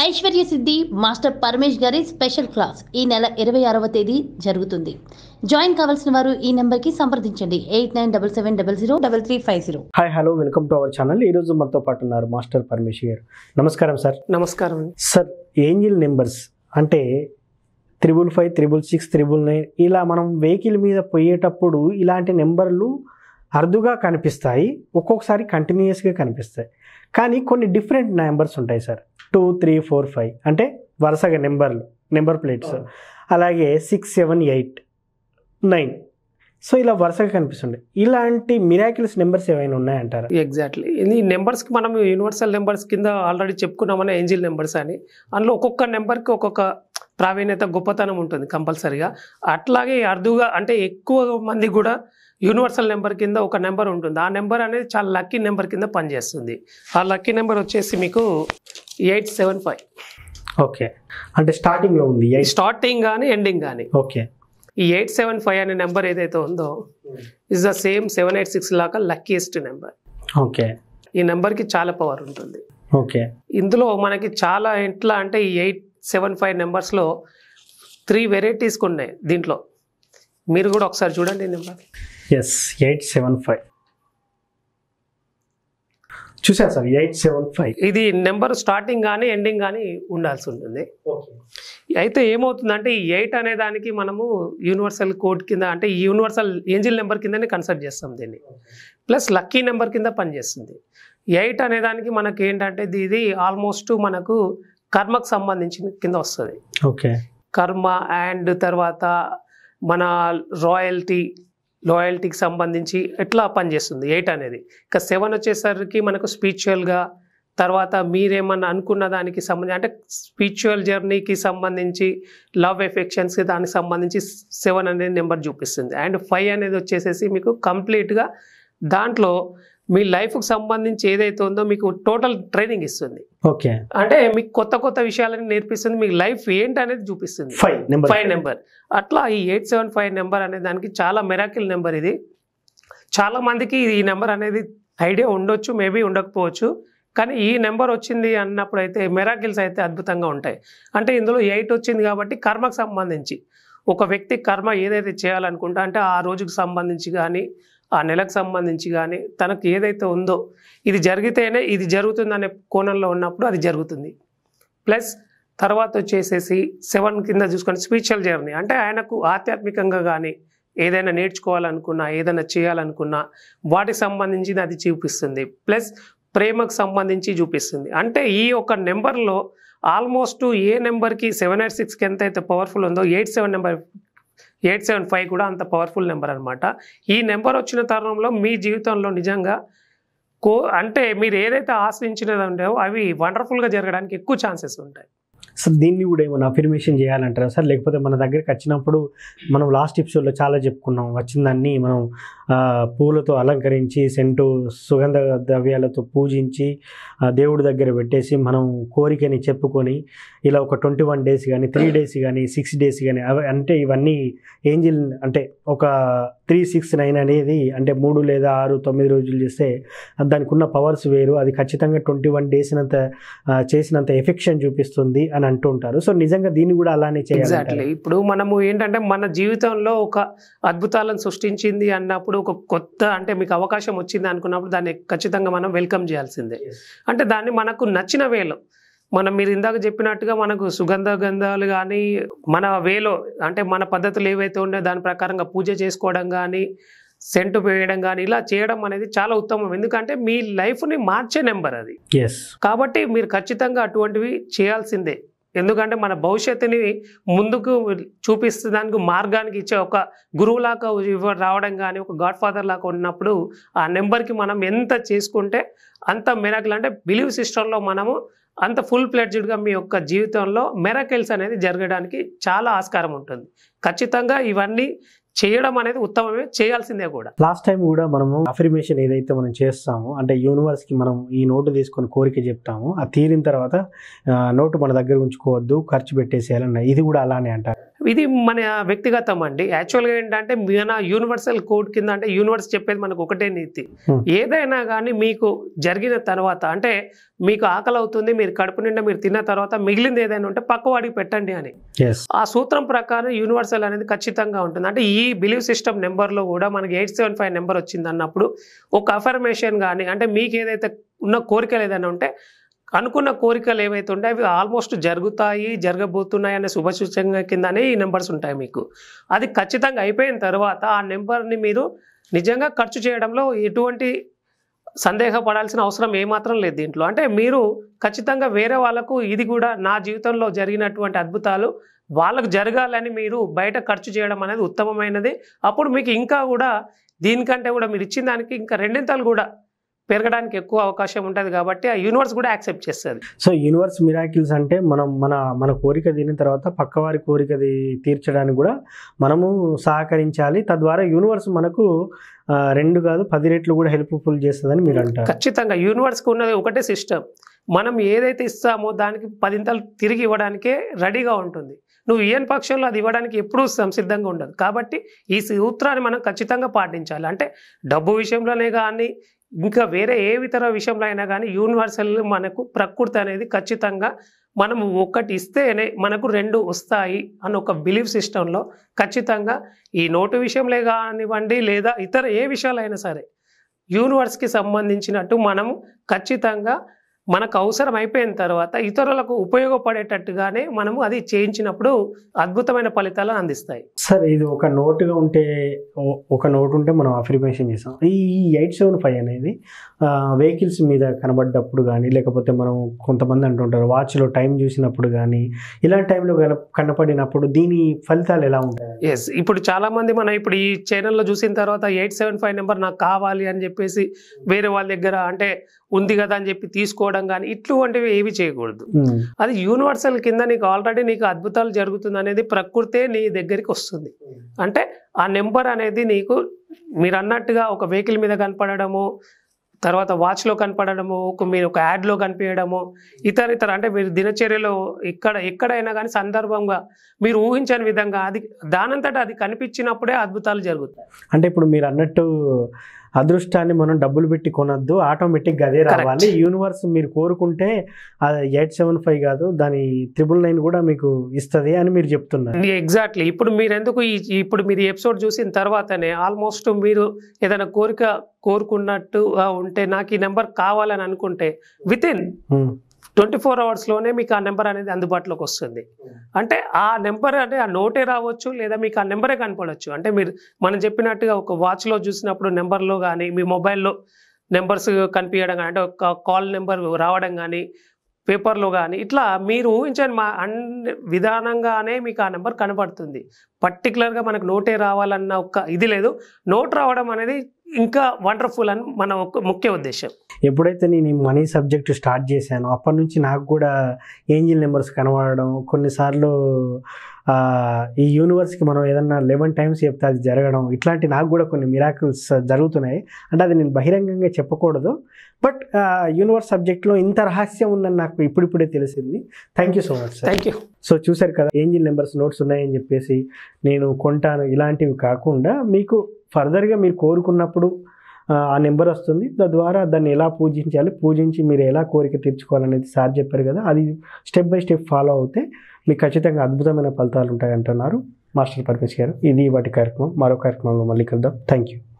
ఐశ్వర్య సిద్ధి మాస్టర్ పరమేష్ గారి special class ఈ నెల ఇరవై ఆరవ తేదీ జరుగుతుంది జాయిన్ కావాల్సిన వారు ఈ నెంబర్కి సంప్రదించండి eight nine double seven double zero double three five zero hi hello welcome to our channel ఈరోజు మనతో పాటు ఉన్నారు మాస్టర్ పరమేశ్వర్ గారు నమస్కారం సార్ నమస్కారం సార్ ఏంజిల్ నెంబర్స్ అంటే triple five triple six triple nine ఇలా మనం వెహికల్ మీద పోయేటప్పుడు ఇలాంటి నెంబర్లు అరుదుగా కనిపిస్తాయి ఒక్కొక్కసారి కంటిన్యూస్గా కనిపిస్తాయి కానీ కొన్ని డిఫరెంట్ నెంబర్స్ ఉంటాయి sir two three four five అంటే వరుసగా నెంబర్లు నెంబర్ ప్లేట్స్ అలాగే six seven eight nine so ఇలా వరుసగా కనిపిస్తుండే ఇలాంటి మిరాకిల్స్ నెంబర్స్ ఏమైనా ఉన్నాయంటారా ఎగ్జాక్ట్లీ ఈ నెంబర్స్కి మనం యూనివర్సల్ నెంబర్స్ కింద ఆల్రెడీ చెప్పుకున్నామని ఏంజిల్ నెంబర్స్ అని అందులో ఒక్కొక్క నెంబర్కి ఒక్కొక్క ప్రావీణ్యత గొప్పతనం ఉంటుంది కంపల్సరీగా అట్లాగే అరుదుగా అంటే ఎక్కువ మంది కూడా యూనివర్సల్ నెంబర్ కింద ఒక నెంబర్ ఉంటుంది ఆ నెంబర్ అనేది చాలా లక్కీ నెంబర్ కింద పనిచేస్తుంది ఆ లక్కీ నెంబర్ వచ్చేసి మీకు ఎయిట్ సెవెన్ ఫైవ్ ఓకే అంటే స్టార్టింగ్లో ఉంది ఎయిట్ స్టార్టింగ్ కానీ ఎండింగ్ కానీ ఓకే ఈ ఎయిట్ సెవెన్ ఫైవ్ అనే నెంబర్ ఏదైతే ఉందో is the same seven eight six లాగా లక్కీయెస్ట్ నెంబర్ ఓకే ఈ నెంబర్కి చాలా పవర్ ఉంటుంది ఓకే ఇందులో మనకి చాలా ఎట్లా అంటే ఈ ఎయిట్ సెవెన్ ఫైవ్ నెంబర్స్లో త్రీ వెరైటీస్ ఉన్నాయి దీంట్లో మీరు కూడా ఒకసారి చూడండి number S eight seven five చూసా సార్ ఎయిట్ సెవెన్ ఫైవ్ ఇది నెంబర్ స్టార్టింగ్ కానీ ఎండింగ్ కానీ ఉండాల్సి ఉంటుంది అయితే ఏమవుతుందంటే ఈ ఎయిట్ అనే దానికి మనము యూనివర్సల్ కోడ్ కింద అంటే ఈ యూనివర్సల్ ఏంజిల్ నెంబర్ కిందనే కన్సిడర్ చేస్తాం దీన్ని ప్లస్ లక్కీ నెంబర్ కింద పనిచేస్తుంది ఎయిట్ అనే దానికి మనకి ఏంటంటే ఇది- ఇది ఆల్మోస్ట్ మనకు కర్మకు సంబంధించిన కింద వస్తుంది ఓకే కర్మ అండ్ తర్వాత మన రాయల్టీ లాయల్టీకి సంబంధించి ఎట్లా పనిచేస్తుంది ఎయిట్ అనేది ఇక సెవెన్ వచ్చేసరికి మనకు స్పిరిచువల్గా తర్వాత మీరేమన్నా అనుకున్న దానికి సంబంధించి అంటే స్పిరిచువల్ జర్నీకి సంబంధించి లవ్ ఎఫెక్షన్స్కి దానికి సంబంధించి సెవెన్ అనేది నెంబర్ చూపిస్తుంది అండ్ ఫైవ్ అనేది వచ్చేసేసి మీకు కంప్లీట్గా దాంట్లో మీ లైఫ్కి సంబంధించి ఏదైతే ఉందో మీకు టోటల్ ట్రైనింగ్ ఇస్తుంది ఓకే అంటే మీకు కొత్త కొత్త విషయాలని నేర్పిస్తుంది మీకు లైఫ్ ఏంటి అనేది చూపిస్తుంది ఫైవ్ నెంబర్ ఫైవ్ నెంబర్ అట్లా ఈ ఎయిట్ సెవెన్ ఫైవ్ నెంబర్ అనే దానికి చాలా మెరాకిల్ నెంబర్ ఇది చాలా మందికి ఈ నెంబర్ అనేది ఐడియా ఉండొచ్చు మేబీ ఉండకపోవచ్చు కానీ ఈ నెంబర్ వచ్చింది అన్నప్పుడు అయితే మెరాకిల్స్ అయితే అద్భుతంగా ఉంటాయి అంటే ఇందులో ఎయిట్ వచ్చింది కాబట్టి కర్మకు సంబంధించి ఒక వ్యక్తి కర్మ ఏదైతే చేయాలనుకుంటా అంటే ఆ రోజుకు సంబంధించి కానీ ఆ నెలకు సంబంధించి కానీ తనకు ఏదైతే ఉందో ఇది జరిగితేనే ఇది జరుగుతుందనే కోణంలో ఉన్నప్పుడు అది జరుగుతుంది ప్లస్ తర్వాత వచ్చేసేసి సెవెన్ కింద చూసుకొని స్పిరిచువల్ జర్నీ అంటే ఆయనకు ఆధ్యాత్మికంగా కానీ ఏదైనా నేర్చుకోవాలనుకున్నా ఏదైనా చేయాలనుకున్నా వాటికి సంబంధించి అది చూపిస్తుంది ప్లస్ ప్రేమకు సంబంధించి చూపిస్తుంది అంటే ఈ ఒక నెంబర్లో ఆల్మోస్ట్ ఏ నెంబర్కి సెవెన్ ఎయిట్ సిక్స్కి ఎంత అయితే పవర్ఫుల్ ఉందో eight seven number eight seven five కూడా అంత పవర్ఫుల్ నెంబర్ అనమాట ఈ నెంబర్ వచ్చిన తరుణంలో మీ జీవితంలో నిజంగా కో అంటే మీరు ఏదైతే ఆశ్రయించినది ఉంటో అవి వండర్ఫుల్గా జరగడానికి ఎక్కువ ఛాన్సెస్ ఉంటాయి సో దీన్ని కూడా ఏమైనా అఫర్మేషన్ చేయాలంటారా సార్ లేకపోతే మన దగ్గరికి వచ్చినప్పుడు మనం లాస్ట్ ఎపిసోడ్లో చాలా చెప్పుకున్నాం వచ్చిందాన్ని మనం ఆ, పూలతో అలంకరించి సెంటు సుగంధ ద్రవ్యాలతో పూజించి ఆ, దేవుడి దగ్గర పెట్టేసి మనం కోరికని చెప్పుకొని ఇలా ఒక ట్వంటీ వన్ డేస్ కానీ త్రీ డేస్ కానీ సిక్స్ డేస్ కానీ అవి అంటే ఇవన్నీ ఏంజిల్ అంటే ఒక త్రీ సిక్స్ నైన్ అనేది అంటే మూడు లేదా ఆరు తొమ్మిది రోజులు చేస్తే దానికి ఉన్న పవర్స్ వేరు అది ఖచ్చితంగా ట్వంటీ వన్ డేసినంత ఆ, చేసినంత ఎఫెక్షన్ చూపిస్తుంది అని అంటూ ఉంటారు సో నిజంగా దీన్ని కూడా అలానే చేయాలి ఎగ్జాక్ట్లీ ఇప్పుడు మనము ఏంటంటే మన జీవితంలో ఒక అద్భుతాలను సృష్టించింది అన్నప్పుడు ఒక కొత్త అంటే మీకు అవకాశం వచ్చింది అనుకున్నప్పుడు దాన్ని ఖచ్చితంగా మనం వెల్కమ్ చేయాల్సిందే అంటే దాన్ని మనకు నచ్చిన వేలో మనం మీరు ఇందాక చెప్పినట్టుగా మనకు సుగంధ గంధాలు కానీ మన వేలో అంటే మన పద్ధతులు ఏవైతే ఉన్నాయో దాని ప్రకారంగా పూజ చేసుకోవడం కానీ సెంటు వేయడం కానీ ఇలా చేయడం అనేది చాలా ఉత్తమం ఎందుకంటే మీ లైఫ్ని మార్చే నెంబర్ అది ఎస్ కాబట్టి మీరు ఖచ్చితంగా అటువంటివి చేయాల్సిందే ఎందుకంటే మన భవిష్యత్తుని ముందుకు చూపిస్తడానికి మార్గానికి ఇచ్చే ఒక గురువులాగా ఇవ్వ రావడం కానీ ఒక గాడ్ ఫాదర్ లాగా ఉన్నప్పుడు ఆ నెంబర్కి మనం ఎంత చేసుకుంటే అంత మెరాకిల్ అంటే బిలీవ్ సిస్టంలో మనము అంత ఫుల్ ప్లెడ్జ్డ్గా మీ యొక్క జీవితంలో మెరాకిల్స్ అనేది జరగడానికి చాలా ఆస్కారం ఉంటుంది ఖచ్చితంగా ఇవన్నీ చేయడం అనేది ఉత్తమమే చేయాల్సిందే కూడా లాస్ట్ టైం కూడా మనము అఫర్మేషన్ ఏదైతే మనం చేస్తామో అంటే యూనివర్స్ కి మనం ఈ నోటు తీసుకొని కోరిక చెప్తాము ఆ తీరిన తర్వాత ఆ, నోటు మన దగ్గర ఉంచుకోవద్దు ఖర్చు పెట్టేసేయాలన్న ఇది కూడా అలానే అంటారు ఇది మన వ్యక్తిగతం అండి యాక్చువల్గా ఏంటంటే మన యూనివర్సల్ కోడ్ కింద అంటే యూనివర్స్ చెప్పేది మనకు ఒకటే నీతి Hmm. ఏదైనా కానీ మీకు జరిగిన తర్వాత అంటే మీకు ఆకలి అవుతుంది మీరు కడుపు నిండా మీరు తిన్న తర్వాత మిగిలింది ఏదైనా ఉంటే పక్కవాడికి పెట్టండి అని ఎస్ ఆ సూత్రం ప్రకారం యూనివర్సల్ అనేది ఖచ్చితంగా ఉంటుంది అంటే ఈ బిలీవ్ సిస్టమ్ నెంబర్లో కూడా మనకి ఎయిట్ సెవెన్ ఫైవ్ నెంబర్ వచ్చింది అన్నప్పుడు ఒక అఫర్మేషన్ కానీ అంటే మీకు ఏదైతే ఉన్న కోరికలు ఏదైనా ఉంటే అనుకున్న కోరికలు ఏవైతే ఉంటాయో అవి ఆల్మోస్ట్ జరుగుతాయి జరగబోతున్నాయి అనే శుభసూచకంగా కిందనే ఈ నెంబర్స్ ఉంటాయి మీకు అది ఖచ్చితంగా అయిపోయిన తర్వాత ఆ నెంబర్ని మీరు నిజంగా ఖర్చు చేయడంలో ఎటువంటి సందేహపడాల్సిన అవసరం ఏమాత్రం లేదు దీంట్లో అంటే మీరు ఖచ్చితంగా వేరే వాళ్ళకు ఇది కూడా నా జీవితంలో జరిగినటువంటి అద్భుతాలు వాళ్ళకు జరగాలని మీరు బయట ఖర్చు చేయడం అనేది ఉత్తమమైనది అప్పుడు మీకు ఇంకా కూడా దీనికంటే కూడా మీరు ఇచ్చిన దానికి ఇంకా రెండింతలు కూడా పెరగడానికి ఎక్కువ అవకాశం ఉంటుంది కాబట్టి ఆ యూనివర్స్ కూడా యాక్సెప్ట్ చేస్తుంది సో యూనివర్స్ మిరాకిల్స్ అంటే మనం మన మన కోరిక తిన్న తర్వాత పక్కవారి కోరికది తీర్చడానికి కూడా మనము సహకరించాలి తద్వారా యూనివర్స్ మనకు ఆ, రెండు కాదు పది రెట్లు కూడా హెల్ప్ఫుల్ చేస్తుందని మీరు అంటారు ఖచ్చితంగా యూనివర్స్కి ఉన్నది ఒకటే సిస్టమ్ మనం ఏదైతే ఇస్తామో దానికి పదింతలు తిరిగి ఇవ్వడానికే రెడీగా ఉంటుంది నువ్వు ఇయ్యని పక్షంలో అది ఇవ్వడానికి ఎప్పుడూ సంసిద్ధంగా ఉండదు కాబట్టి ఈ సూత్రాన్ని మనం ఖచ్చితంగా పాటించాలి అంటే డబ్బు విషయంలోనే కానీ ఇంకా వేరే ఏ ఇతర విషయంలో అయినా కానీ యూనివర్సల్ మనకు ప్రకృతి అనేది ఖచ్చితంగా మనం ఒకటి ఇస్తేనే మనకు రెండు వస్తాయి అని ఒక బిలీఫ్ సిస్టంలో ఖచ్చితంగా ఈ నోటు విషయంలో కానివ్వండి లేదా ఇతర ఏ విషయాలైనా సరే యూనివర్స్కి సంబంధించినట్టు మనము ఖచ్చితంగా మనకు అవసరం అయిపోయిన తర్వాత ఇతరులకు ఉపయోగపడేటట్టుగానే మనము అది చేయించినప్పుడు అద్భుతమైన ఫలితాలను అందిస్తాయి సార్ ఇది ఒక నోటుగా ఉంటే ఓ- ఒక నోట్ ఉంటే మనం అఫర్మేషన్ చేసాం ఈ ఎయిట్ సెవెన్ ఫైవ్ అనేది వెహికల్స్ మీద కనబడ్డప్పుడు కానీ లేకపోతే మనం కొంతమంది అంటుంటారు వాచ్లో టైం చూసినప్పుడు కానీ ఇలాంటి టైంలో గల- కనపడినప్పుడు దీని ఫలితాలు ఎలా ఉంటాయి ఎస్ ఇప్పుడు చాలా మంది మనం ఇప్పుడు ఈ ఛానల్లో చూసిన తర్వాత ఎయిట్ సెవెన్ ఫైవ్ నెంబర్ నాకు కావాలి అని చెప్పేసి వేరే వాళ్ళ దగ్గర అంటే ఉంది కదా అని చెప్పి తీసుకోవడం కానీ ఇటువంటివి ఏవి చేయకూడదు ఉమ్, అది యూనివర్సల్ కింద నీకు ఆల్రెడీ నీకు అద్భుతాలు జరుగుతుంది అనేది ప్రకృతే నీ దగ్గరికి వస్తుంది అంటే ఆ నెంబర్ అనేది నీకు మీరు అన్నట్టుగా ఒక వెహికల్ మీద కనపడము తర్వాత వాచ్లో కనపడము ఒక మీరు ఒక యాడ్లో కనిపించడము ఇతర ఇతర అంటే మీరు దినచర్యలో ఇక్కడ ఎక్కడైనా కానీ సందర్భంగా మీరు ఊహించని విధంగా అది దానంతట అది కనిపించినప్పుడే అద్భుతాలు జరుగుతాయి అంటే ఇప్పుడు మీరు అన్నట్టు అదృష్టాన్ని మనం డబ్బులు పెట్టి కొనద్దు ఆటోమేటిక్గా అదే రావాలి Correct. యూనివర్స్ మీరు కోరుకుంటే అది ఎయిట్ సెవెన్ ఫైవ్ కాదు దాని త్రిబుల్ నైన్ కూడా మీకు ఇస్తుంది అని మీరు చెప్తున్నారు ఎగ్జాక్ట్లీ ఇప్పుడు మీరు ఎందుకు ఈ ఈ- ఇప్పుడు మీరు ఎపిసోడ్ చూసిన తర్వాతనే ఆల్మోస్ట్ మీరు ఏదైనా కోరిక కోరుకున్నట్టు ఆ, ఉంటే నాకు ఈ నెంబర్ కావాలని అనుకుంటే within um, twenty four అవర్స్లోనే మీకు ఆ నెంబర్ అనేది అందుబాటులోకి వస్తుంది అంటే ఆ నెంబర్ అంటే ఆ నోటే రావచ్చు లేదా మీకు ఆ నెంబరే కనపడవచ్చు అంటే మీరు మనం చెప్పినట్టుగా ఒక వాచ్లో చూసినప్పుడు నెంబర్లో కానీ మీ మొబైల్లో నెంబర్స్ కనిపించడం కానీ అంటే ఒక కాల్ నెంబర్ రావడం కానీ పేపర్లో కానీ ఇట్లా మీరు ఊహించని మా అన్ని విధానంగానే మీకు ఆ నెంబర్ కనబడుతుంది పర్టికులర్గా మనకు నోటే రావాలన్న ఒక ఇది లేదు నోట్ రావడం అనేది ఇంకా వండర్ఫుల్ అని మన ఒక ముఖ్య ఉద్దేశం ఎప్పుడైతే నేను ఈ మనీ సబ్జెక్ట్ స్టార్ట్ చేశానో అప్పటి నుంచి నాకు కూడా ఏంజిల్ నెంబర్స్ కనబడడం కొన్నిసార్లు ఆ, ఈ యూనివర్స్కి మనం ఏదన్నా లెవెన్ టైమ్స్ చెప్తే అది జరగడం ఇట్లాంటి నాకు కూడా కొన్ని మిరాకిల్స్ జరుగుతున్నాయి అంటే అది నేను బహిరంగంగా చెప్పకూడదు బట్ యూనివర్స్ సబ్జెక్ట్లో ఇంత రహస్యం ఉందని నాకు ఇప్పుడిప్పుడే తెలిసింది thank you so much sir thank you so చూశారు కదా ఏంజిల్ నెంబర్స్ నోట్స్ ఉన్నాయని చెప్పేసి నేను కొంటాను ఇలాంటివి కాకుండా మీకు ఫర్దర్గా మీరు కోరుకున్నప్పుడు ఆ, ఆ నెంబర్ వస్తుంది తద్వారా దాన్ని ఎలా పూజించాలి పూజించి మీరు ఎలా కోరిక తీర్చుకోవాలనేది సార్ చెప్పారు కదా అది స్టెప్ బై స్టెప్ ఫాలో అవుతే మీకు ఖచ్చితంగా అద్భుతమైన ఫలితాలు ఉంటాయి అంటున్నారు మాస్టర్ పరమేష్ గారు ఇది వాటి కార్యక్రమం మరో కార్యక్రమంలో మళ్ళీ కలుద్దాం థ్యాంక్ యూ